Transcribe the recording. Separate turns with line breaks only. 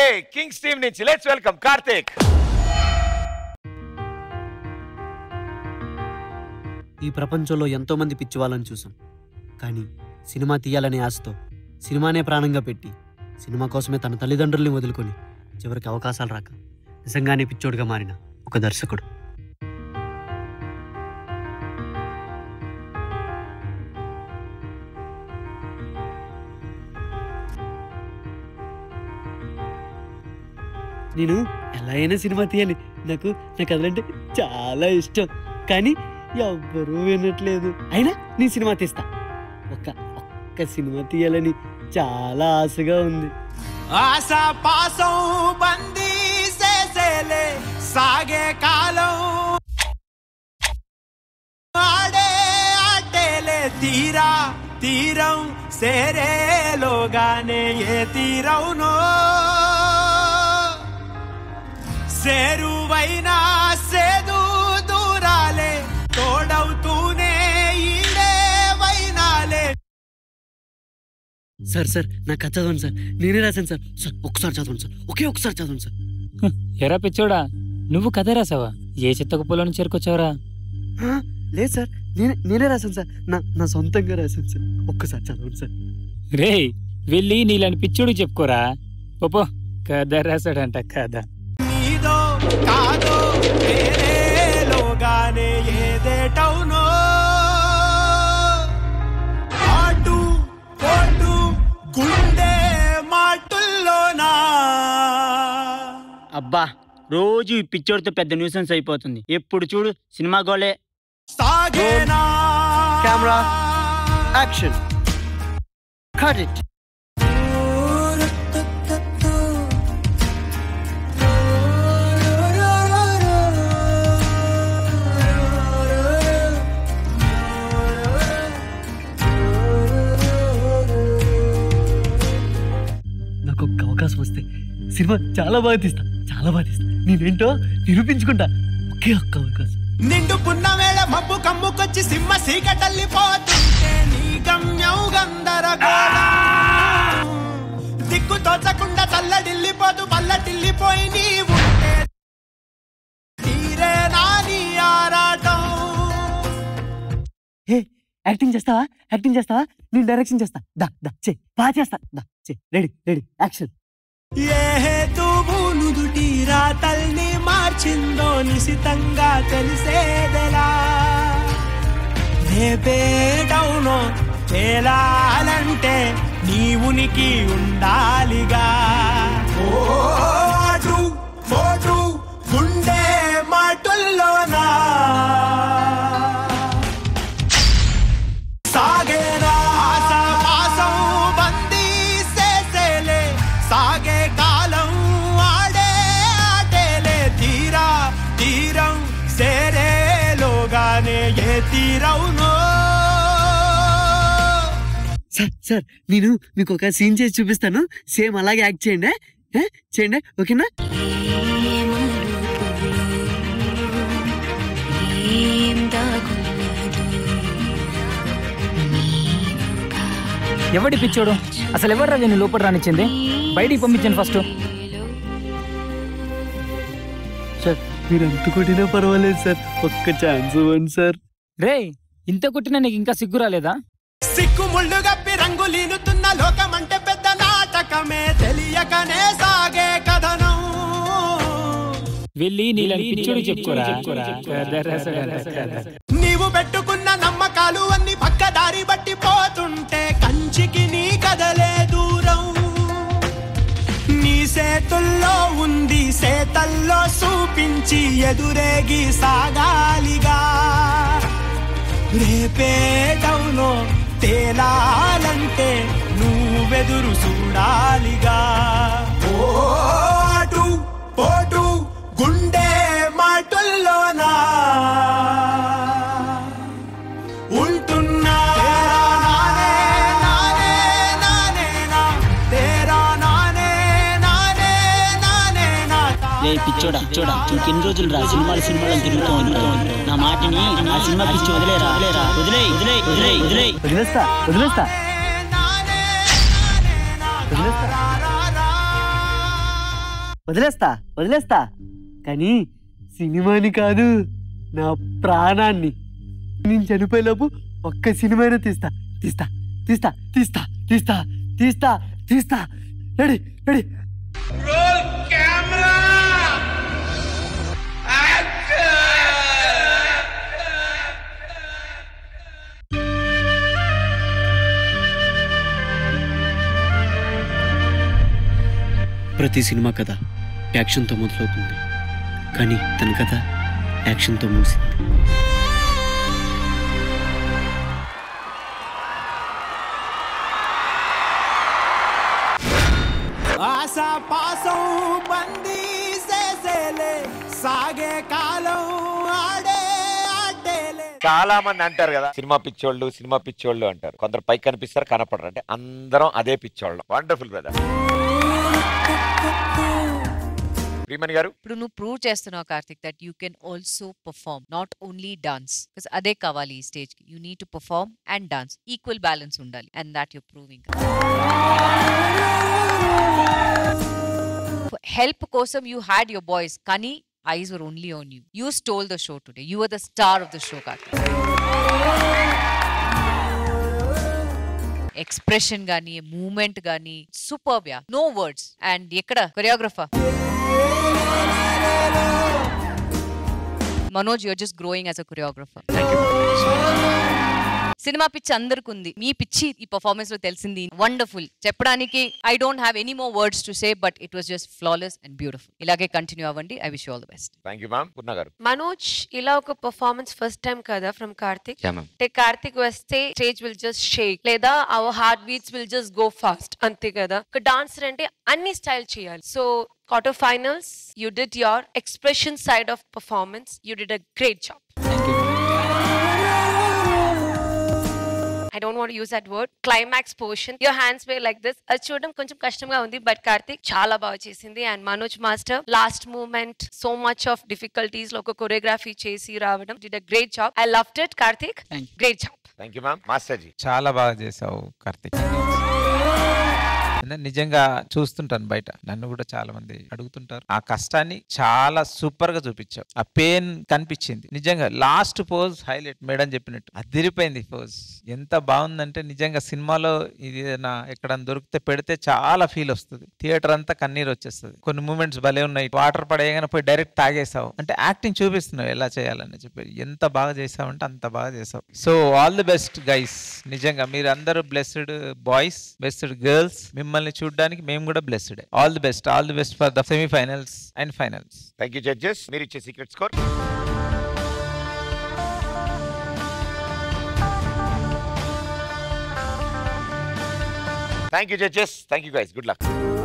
Kings team నుంచి let's welcome Karthik
ఈ ప్రపంచంలో ఎంతో మంది పిచ్చి వాళ్ళని చూసాం కానీ సినిమా తీయాలనే ఆశతో సినిమానే ప్రాణంగా పెట్టి సినిమా కోసమే తన తల్లిదండ్రుల్ని వదులుకొని చివరికి అవకాశాలు రాక నిజంగానే పిచ్చోడుగా మారిన ఒక దర్శకుడు నేను ఎలా అయినా సినిమా తీయాలి నాకు నాకు అదంటే చాలా ఇష్టం కానీ ఎవ్వరూ వినట్లేదు అయినా నీ సినిమా తీస్తా ఒక్క ఒక్క సినిమా తీయాలని చాలా ఆశగా ఉంది
ఆశ పాసం బందీ చేసేలే సాగే కాలం ఆడే ఆటేలే తీరా తీరం సేరేలోగానే ఏ తీరవునో సేరువైనా సేదు దూరాలే తోడవుతూనే ఈడే వైనాలే
సార్ సార్ నాకు కథ చదవండి సార్ నేనే రాశాను సార్ సార్ ఒకసారి చదవండి సార్ ఒకే ఒకసారి చదవండి సార్
ఎరా పిచ్చోడా నువ్వు కథ రాసావా ఏ చెత్తకు పొలం చేరుకొచ్చావరా
ఆ, లేదు సార్ నేనే నేనే రాశాను సార్ నా నా సొంతంగా రాశాను సార్ ఒక్కసారి చదవండి సార్
రే వెళ్ళి నీలాంటి పిచ్చోడు చెప్పుకోరా ఓపో కథ రాసాడంట కథ
నీదో కాదో వేరేలోగానే ఏదేటవునో ఆటు పోటు గుండె మాటుల్లోనా
అబ్బా రోజు ఈ పిచ్చోడితో పెద్ద న్యూసెన్స్ అయిపోతుంది ఎప్పుడు చూడు సినిమా గోలే
సాగేనా
కెమెరా యాక్షన్ కట్ ఇట్ నాకు ఒక్క అవకాశం వస్తే సినిమా చాలా బాగా తీస్తా చాలా బాగా తీస్తా నేనేంటో నిరూపించుకుంటా ఒకే ఒక్క అవకాశం
నిండుకున్న వేళ మబ్బు కమ్ముకొచ్చి సింహ సీకటల్లిపోతుంటే నీ గమ్యం గందరగోళం దిక్కు తోచకుండా చల్లడిల్లిపోతూ పల్లటిల్లిపోయి నీవుంటే తీరే నాని ఆరాటం
ఏ యాక్టింగ్ చేస్తావా యాక్టింగ్ చేస్తావా నేను డైరెక్షన్ చేస్తా దా దా చే బాగా చేస్తా దా చే రెడీ రెడీ యాక్షన్
ఏ హేతువు నుదుటి రాతల్ని మార్చిందో నిశితంగా తెలిసేదెలా రేపేటవునో తేలాలంటే నీ ఉనికి ఉండాలిగా ఓ అటు పోటు గుండె మాటుల్లోనా సాగేరా ఆశ పాసం బందీ చేసేలే సాగే కాలం ఆడే ఆటేలే తీరా తీరం సేరేలోగానే ఏ తీరవునో
సార్ సార్ నేను మీకు ఒక సీన్ చేసి చూపిస్తాను సేమ్ అలాగే యాక్ట్ చేయండి ఏ? చేయండి ఓకేనా
ఎవడి పిచ్చోడు అసలు ఎవరు రాజు లోపల రానిచ్చింది బయటికి పంపించండి ఫస్ట్
సార్ మీరు ఎంత కొట్టినా పర్వాలేదు సార్ ఒక్క ఛాన్స్ ఇవ్వండి సార్
రే ఇంత కొట్టినా నీకు ఇంకా సిగ్గు రాలేదా
సిక్కు ముళ్ళు గప్పి రంగులీనుతున్న లోకమంటే పెద్ద నాటకమే తెలియకనే సాగే కథనం
వెళ్ళి నీలాంటి పిచ్చోడు చెప్పుకోరా కథ రాసాడంట కథ
నీవు పెట్టుకున్న నమ్మకాలు అన్ని పక్కదారి బట్టి పోతుంటే కంచికి నీ కదలే దూరం నీ సేతుల్లో ఉంది సేతల్లో చూపించి ఎదురేగి సాగాలిగా రేపేటవులో తేలాలంటే నువ్వెదురు చూడాలిగా ఓ అటు పోటు గుండె మాటుల్లోనా ఉంటున్నా నానే నానే నానే నా తేరా నానే నానే నానే నా
లే పిచ్చోడా పిచ్చోడా ఇంకెన్ని రోజులు రా సినిమాలు సినిమాలు తిరుగుతూ ఉంటావు నా మాటిని ఆ సినిమా పిచ్చి వదిలేరా వదిలేరా వదిలే వదిలే వదిలే వదిలే
వదిలేస్తా వదిలేస్తా
నానే నానే నా
వదిలేస్తా
రా రా రా
వదిలేస్తా వదిలేస్తా కానీ సినిమాని కాదు నా ప్రాణాన్ని నేను చనిపోయేలోపు ఒక్క సినిమానే తీస్తా తీస్తా తీస్తా తీస్తా తీస్తా తీస్తా తీస్తా రెడీ రెడీ ప్రతి సినిమా కథ యాక్షన్తో మొదలవుతుంది కానీ తన కథ యాక్షన్తో ముగిసింది
ఆశా పాసం బందీ చేసేలే సాగే కాలం ఆడే ఆటేలే
చాలా మంది అంటారు కదా సినిమా పిచ్చోళ్ళు సినిమా పిచ్చోళ్ళు అంటారు కొందరు పైకి కనిపిస్తారు కనపడరు అంటే అందరం అదే పిచ్చోళ్ళం వండర్ఫుల్ బ్రదర్ ప్రియమణి గారు
ఇప్పుడు నువ్వు ప్రూవ్ చేస్తున్నావు Karthik that you can also perform not only dance because అదే కావాలి ఈ స్టేజ్ కి you need to perform and dance equal balance ఉండాలి and that you proving help కోసం యూ హ్యాడ్ యువర్ బాయ్స్ కానీ eyes were only on you you stole the show today you are the star of the show Karthik expression గానీ moment గానీ super yeah no words and ఎక్కడ choreographer Manoj you're just growing as a choreographer cinema పిచ్చి అందరికి ఉంది మీ పిచ్చి ఈ performance లో తెలిసింది వండర్ఫుల్ చెప్పడానికి I don't have any more words to say but it was just flawless and beautiful ఇలాగే కంటిన్యూ అవ్వండి I wish all the best
thank you ma'am Poorna garu
Manoj ఇలా ఒక పర్ఫార్మెన్స్ ఫస్ట్ టైం కదా ఫ్రమ్ కార్తిక్
యా మ్యామ్
అంటే కార్తిక్ వస్తే stage will just shake లేదా our heart beats will just go fast అంతే కదా ఒక డాన్సర్ అంటే అన్ని స్టైల్ చేయాలి so quarter finals you did your expression side of performance you did a great job I don't want use that word climax portion your hands way like this అది చూడడం కొంచెం కష్టంగా ఉంది బట్ కార్తిక్ చాలా బాగా చేసింది and Manoj master last moment so much of difficulties లో ఒక కొరియోగ్రఫీ చేసి రావడం did a great job I loved it Karthik
Thank you.
Great job
thank you ma'am master ji
చాలా బాగా చేసావు కార్తిక్ నేను నిజంగా చూస్తుంటాను బయట నన్ను కూడా చాలా మంది అడుగుతుంటారు ఆ కష్టాన్ని చాలా సూపర్ గా చూపించావు ఆ పెయిన్ కనిపించింది నిజంగా లాస్ట్ పోజ్ హైలైట్ మేడం చెప్పినట్టు అదిరిపోయింది పోజ్ ఎంత బాగుందంటే నిజంగా సినిమాలో ఇది నా ఎక్కడ దొరికితే పెడితే చాలా ఫీల్ వస్తుంది థియేటర్ అంతా కన్నీరు వచ్చేస్తుంది కొన్ని మూమెంట్స్ భలే ఉన్నాయి వాటర్ పడేయగానే పోయి డైరెక్ట్ తాగేసావు అంటే యాక్టింగ్ చూపిస్తున్నావు ఎలా చేయాలని చెప్పి ఎంత బాగా చేసావంటే అంత బాగా చేసావు so all the best guys నిజంగా మీరు అందరూ బ్లెస్డ్ బాయ్స్ బెస్డ్ గర్ల్స్ మిమ్మల్ని చూడడానికి మేము కూడా blessed all the best all the best for the semifinals and finals
thank you judges మీరు ఇచ్చే secret score thank you judges thank you guys good luck